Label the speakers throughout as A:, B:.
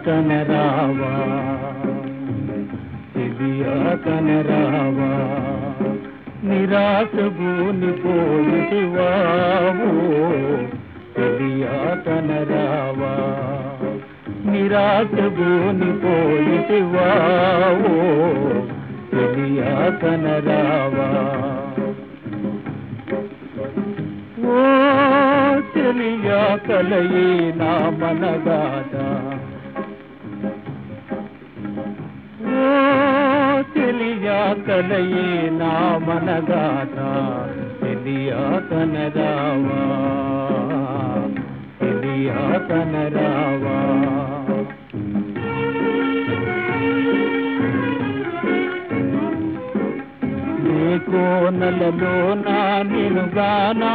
A: కనరావా చెలియా కనరావా నిరాశ భూని పోయిటివావు చెలియా కనరావా నిరాశ భూని పోయిటివావు చెలియా కనరావా ఓ చెలియా కలయే నా మనగాట ఓ చెలియా కలయే నా మనగాట చెలియా కనరావా చెలియా కనరావా ఏ కోనలలో నా నినుగానా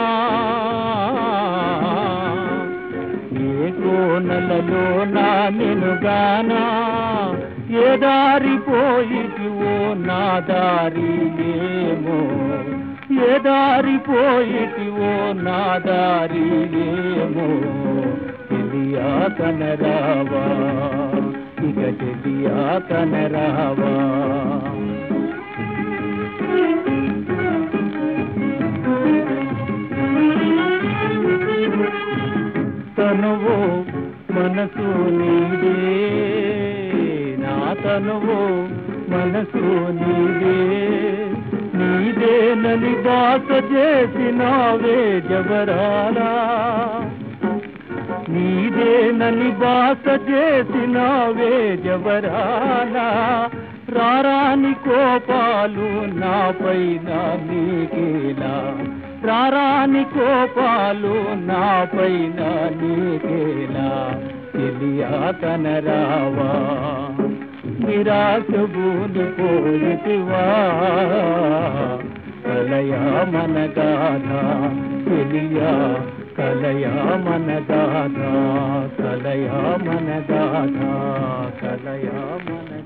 A: ఏ కోనలలో నా నినుగానా ఏ దారి పోయిటివో నా దారి ఏమో ఏ దారి పోయిటివో నా దారి ఏమో తెలియా కనరావా ఇక తెలియా కనరావా తనువు మనసు నీదే నా తనువు మనసు నీదే నీదేనని బాస చేసినావే జబరాలా నీదేనని బాస చేసినావే జబరాలా రారాని కోపాలు నాపైన నీకేలా రారాని కోపాలు నాపైన నీకేలా తెలియా కనరావా నిరాశ భూని పోయితివా కలయా మన గాథ తెలియా కలయా మన గాథ కలయా మన గాథ కలయా మన